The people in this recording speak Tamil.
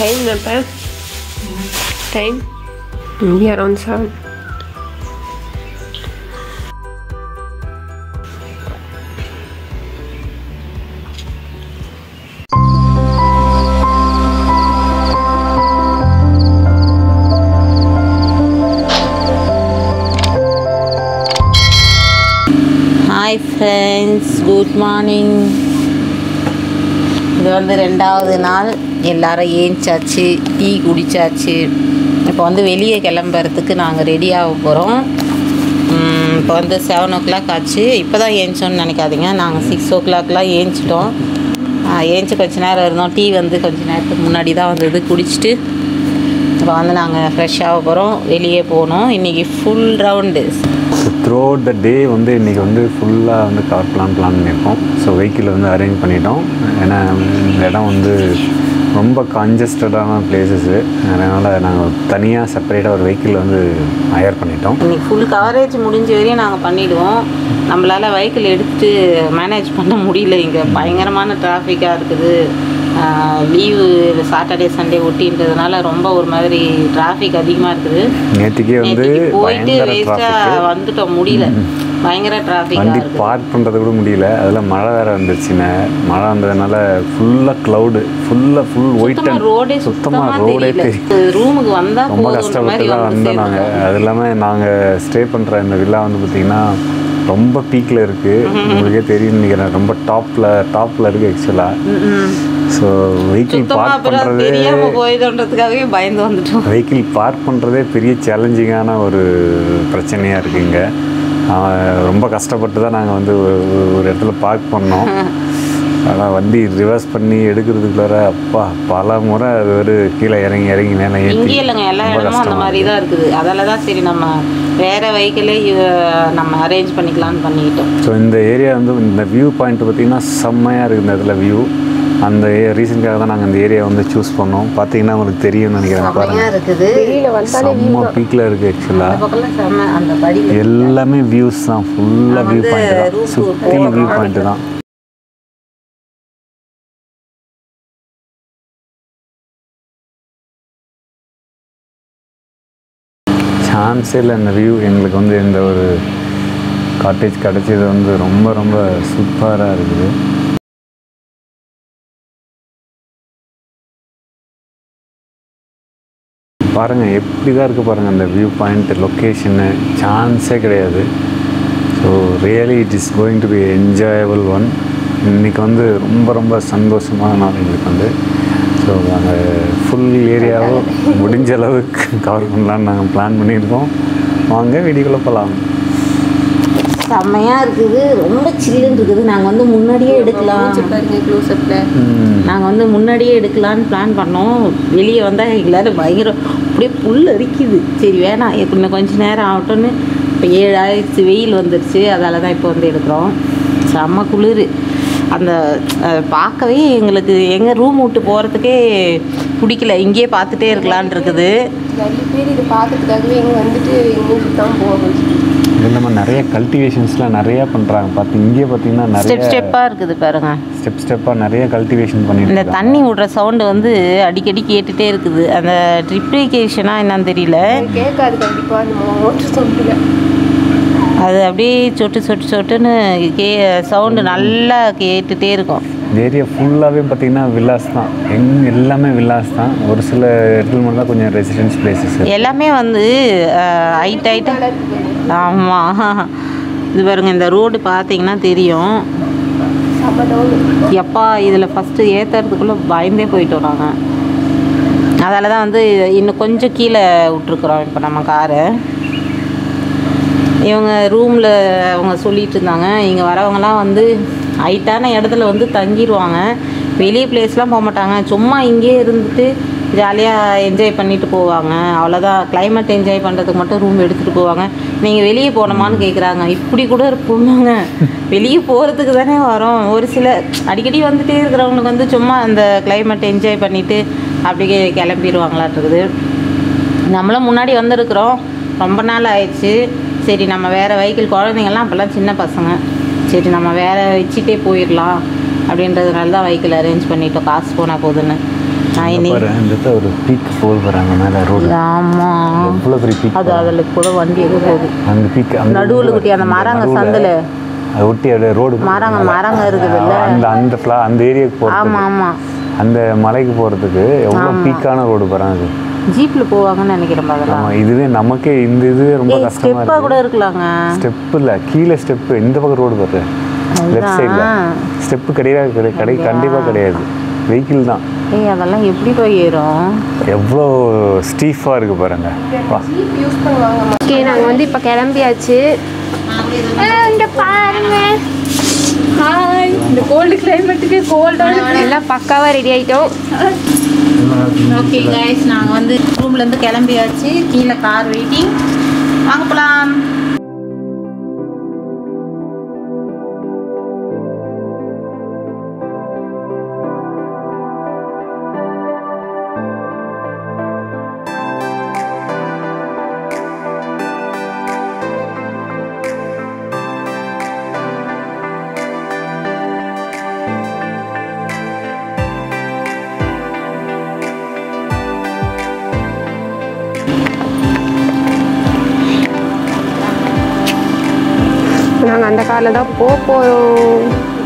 டைம் இப்போ டைம் இங்கே around seven hi friends good morning இது வந்து ரெண்டாவது நாள் எல்லாரும் ஏஞ்சாச்சு டீ குடிச்சாச்சு இப்போ வந்து வெளியே கிளம்புறதுக்கு நாங்கள் ரெடி ஆக போகிறோம் இப்போ வந்து செவன் ஓ கிளாக் ஆச்சு இப்போ தான் ஏஞ்சோன்னு நினைக்காதீங்க நாங்கள் சிக்ஸ் ஓ கிளாக்லாம் ஏஞ்சிட்டோம் ஏஞ்சி கொஞ்ச நேரம் இருந்தோம் டீ வந்து கொஞ்ச நேரத்துக்கு முன்னாடி தான் வந்தது குடிச்சிட்டு இப்போ வந்து நாங்கள் ஃப்ரெஷ் ஆக போகிறோம் வெளியே போகணும் இன்றைக்கி full round throughout the day வந்து இன்றைக்கி வந்து ஃபுல்லாக வந்து கவர் பிளான் பிளான் பண்ணியிருக்கோம் ஸோ வெஹிக்கிள் வந்து அரேஞ்ச் பண்ணிட்டோம் ஏன்னா இந்த இடம் வந்து ரொம்ப கன்ஜஸ்டடான பிளேசஸ்ஸு அதனால் நாங்கள் தனியாக செப்பரேட்டாக ஒரு வெஹிக்கிள் வந்து ஹயர் பண்ணிட்டோம் இன்னைக்கு ஃபுல் கவரேஜ் முடிஞ்ச வரையும் நாங்கள் பண்ணிவிடுவோம் நம்மளால் வெஹிக்கிள் எடுத்துட்டு மேனேஜ் பண்ண முடியல இங்கே பயங்கரமான டிராஃபிக்காக இருக்குது லீவு சாட்டர்டே சண்டே ஒட்டின்றதுனால ரொம்ப ஒரு மாதிரி டிராஃபிக் அதிகமாக இருக்குது நேற்றுக்கே வந்து நேத்திக்கு போயிட்டு பயங்கர வேஸ்ட்டாக டிராஃபிக்கு வந்துட்டோம் முடியல பயங்கர டிராஃபிக்காக வண்டி இருக்குது பார்க் பண்ணுறது கூட முடியல அதில் மழை வேறு வந்துருச்சுங்க மழை வந்ததுனால ஃபுல்லாக க்ளவுடு ஃபுல்லாக ஃபுல் ஒயிட் சுத்தமாக அண்ட் ரோடே சுத்தமாக சுத்தமாக ரோடே தெரியல ரூமுக்கு வந்தால் ரொம்ப போதுன்ற மாதிரி கஷ்டப்பட்டு தான் வந்து வந்தோம் நாங்கள் சேர்ந்துட்டோம். அது இல்லாமல் நாங்கள் ஸ்டே பண்ணுற இந்த வில்லா வந்து பார்த்திங்கன்னா ரொம்ப பீக்கில் இருக்குது உங்களுக்கே தெரியும் நினைக்கிறேன் ரொம்ப டாப்பில் டாப்பில் இருக்குது ஆக்சுவலாக ம், ம். ஸோ வெஹிக்கிள் சுத்தமாக பார்க் அப்புறம் பண்ணுறது தெரியாமல் போயிடுன்றதுக்காகவே பயந்து வந்துட்டோம் வெஹிக்கிள் பார்க் பண்ணுறதே பெரிய சேலஞ்சிங்கான ஒரு பிரச்சனையாக இருக்குங்க ரொம்ப கஷ்டப்பட்டு தான் நாங்கள் வந்து ஒரு- ஒரு- ஒரு இடத்துல பார்க் பண்ணோம் ஆனால் வண்டி ரிவர்ஸ் பண்ணி எடுக்கிறதுக்குள்ளார அப்பா பல முறை அது ஒரு கீழே இறங்கி இறங்கி மேலே ஏற்றி இங்கே இல்லைங்க எல்லா ரொம்ப இடமும் அந்த கஷ்டமா மாதிரி தான் இருக்குது அதால தான் சரி நம்ம வேற வெஹிக்கிளே நம்ம அரேஞ்ச் பண்ணிக்கலாம்னு பண்ணிக்கிட்டோம் ஸோ இந்த ஏரியா வந்து இந்த வியூ பாயிண்ட் பார்த்திங்கன்னா செம்மையாக இருக்குது இந்த இடத்துல வியூ அந்த ரீசனுக்காக தான் நாங்கள் இந்த ஏரியா வந்து சூஸ் பண்ணோம் பார்த்தீங்கன்னா உங்களுக்கு தெரியும்னு நினைக்கிறேன் செம்மையா பாருங்கள் இருக்குது வெளியில் வந்தாலே செம்ம பீக்கில் இருக்குது அந்த ஆக்சுவலாக பக்கம்லாம் செம்ம அந்த படி எல்லாமே வியூஸ் தான் ஃபுல்லாக வியூ வந்து பாயிண்ட் தான் roof சுற்றி வியூ பாயிண்ட் தான் சான்ஸே இல்லை இந்த வியூ எங்களுக்கு வந்து இந்த ஒரு காட்டேஜ் கிடச்சது வந்து ரொம்ப ரொம்ப சூப்பராக இருக்குது பாருங்கள் எப்படி தான் இருக்குது பாருங்கள் அந்த வியூ பாயிண்ட் லொக்கேஷனு சான்ஸே கிடையாது so really it is going to be enjoyable one இன்றைக்கி வந்து ரொம்ப ரொம்ப சந்தோஷமான நாள் எங்களுக்கு வந்து ஸோ அந்த ஃபுல் ஏரியாவும் முடிஞ்ச அளவுக்கு கவர் பண்ணலான்னு நாங்கள் பிளான் பண்ணியிருக்கோம் வாங்க வீடியோக்குள்ளே போகலாம் செம்மையா இருக்குது ரொம்ப சில்லுன்னு இருக்குது நாங்கள் வந்து முன்னாடியே எடுக்கலாம் பாருங்க க்ளோஸ்அப்பில் நாங்கள் வந்து முன்னாடியே எடுக்கலான்னு பிளான் பண்ணோம் வெளியே வந்தால் எங்களால் பயங்கர அப்படியே புல் அரிக்குது சரி வேணாம் இப்ப இன்னும் கொஞ்ச நேரம் ஆகட்டும்னு இப்போ ஏழு ஆயிடுச்சு வெயில் வந்துருச்சு அதால தான் இப்போ வந்து எடுக்கிறோம் செம்ம குளிர் அந்த அஹ், பார்க்கவே எங்களுக்கு எங்கள் ரூம் விட்டு போகிறதுக்கே பிடிக்கல இங்கேயே பார்த்துட்டே இருக்கலான் இருக்குது நிறைய பேர் இதை பார்க்கறதுக்காகவே இங்கே வந்துட்டு எங்கேயும் சுத்தாம போவாங்க இது இல்லாமல் நிறைய கல்டிவேஷன்ஸ்லாம் நிறையா பண்ணுறாங்க பார்த்து இங்கே பார்த்தீங்கன்னா ஸ்டெப் நிறைய ஸ்டெப்பாக இருக்குது பாருங்க ஸ்டெப் ஸ்டெப்பாக நிறைய கல்டிவேஷன் பண்ணிட்டு இந்த இருக்காங்க. தண்ணி விடுற சவுண்டு வந்து அடிக்கடி கேட்டுகிட்டே இருக்குது அந்த ட்ரிப்ளிகேஷனா என்னன்னு தெரியல கேட்காது கண்டிப்பாக அந்த மோட்டர் சொல்லுங்க அது அப்படியே சொட்டு சொட்டு சொட்டுன்னு கே சவுண்டு நல்லா கேட்டுகிட்டே இருக்கும் இந்த ஏரியா ஃபுல்லாகவே பார்த்தீங்கன்னா வில்லாஸ் தான் எங் எல்லாமே வில்லாஸ் தான் ஒரு சில இடத்துல மட்டும் தான் கொஞ்சம் ரெசிடென்ஸ் பிளேசஸ் எல்லாமே வந்து ஹைட் ஹைட்டாக ஆமாம் இது பாருங்க இந்த ரோடு பார்த்தீங்கன்னா தெரியும் செம்ம டவுன் எப்பா இதில் ஃபஸ்ட்டு ஏற்றுறதுக்குள்ளே பயந்தே போயிட்டோம் நாங்கள் அதால தான் வந்து இன்னும் கொஞ்சம் கீழே விட்ருக்குறோம் இப்போ நம்ம காரை இவங்க ரூமில் அவங்க சொல்லிட்டு இருந்தாங்க இங்கே வரவங்கலாம் வந்து ஹைட்டான இடத்துல வந்து தங்கிடுவாங்க வெளியே பிளேஸ்லாம் போக மாட்டாங்க சும்மா இங்கேயே இருந்துட்டு ஜாலியாக என்ஜாய் பண்ணிட்டு போவாங்க அவ்வளோதான் climate என்ஜாய் பண்ணுறதுக்கு மட்டும் ரூம் எடுத்துகிட்டு போவாங்க நீங்கள் வெளியே போகணுமான்னு கேட்குறாங்க இப்படி கூட இருப்போமாங்க வெளியே போகிறதுக்கு தானே வரோம் ஒரு சில அடிக்கடி வந்துட்டே இருக்கிறவங்களுக்கு வந்து சும்மா அந்த climate என்ஜாய் பண்ணிவிட்டு அப்படியே கிளம்பிடுவாங்களாட்டுருக்குது நம்மளும் முன்னாடி வந்திருக்கிறோம் ரொம்ப நாள் ஆயிடுச்சு சரி நம்ம வேறு வெஹிக்கிள் குழந்தைங்கள்லாம் அப்போல்லாம் சின்ன பசங்க சரி நம்ம வேறு வச்சுட்டே போயிடலாம் அப்படின்றதுனால தான் வெஹிக்கிள் அரேஞ்ச் பண்ணிட்டோம் காசு போனால் போதுன்னு நைனி பாரு இந்த இடத்துல ஒரு பீக் போல் போகிறாங்க மேலே ரோடு ஆமாம் எவ்வளோ பெரிய பீக் அது அதில் கூட வண்டி எது போகுது அந்த பீக் அந்த நடுவுல குட்டி அந்த மரங்க சந்தில் அதை ஒட்டி அப்படியே ரோடு மரங்க மரங்க இருக்குதுல்ல அந்த அந்த ஃப்ளா அந்த ஏரியாவுக்கு போகிறது ஆமாம் ஆமாம் அந்த மலைக்கு போகிறதுக்கு எவ்வளோ பீக்கான ரோடு பாருங்க அது ஜீப்பில் போவாங்கன்னு நினைக்கிறேன் பார்க்கலாம் ஆமாம் இதுவே நமக்கே இந்த இதுவே ரொம்ப ஏய் கஷ்டமாக ஸ்டெப்பாக இருக்கு கூட இருக்கலாங்க ஸ்டெப் இல்லை கீழே ஸ்டெப்பு இந்த பக்கம் ரோடு பாரு லெஃப்ட் சைடில் ஸ்டெப்பு கிடையாது கிடையாது கடை கண்டிப்பாக கிடையாது வெஹிக்கிள் தான் ஏய் அதெல்லாம் எப்படி போய் ஏறும் எவ்வளோ ஸ்டீஃபாக இருக்கு பாருங்க வா ஜீப் யூஸ் பண்ணுவாங்க ஓகே நாங்கள் வந்து இப்போ கிளம்பியாச்சு இங்க பாருங்க ஹாய் இந்த கோல்டு கிளைமேட்டுக்கு கோல்டான எல்லாம் பக்காவாக ரெடி ஆயிட்டோம் ஓகே கைஸ் நாங்கள் வந்து ரூம்லேருந்து கிளம்பியாச்சு கீழே கார் வெயிட்டிங் வாங்க போகலாம் நாங்கள் அந்த காரில் தான் போக போகிறோம்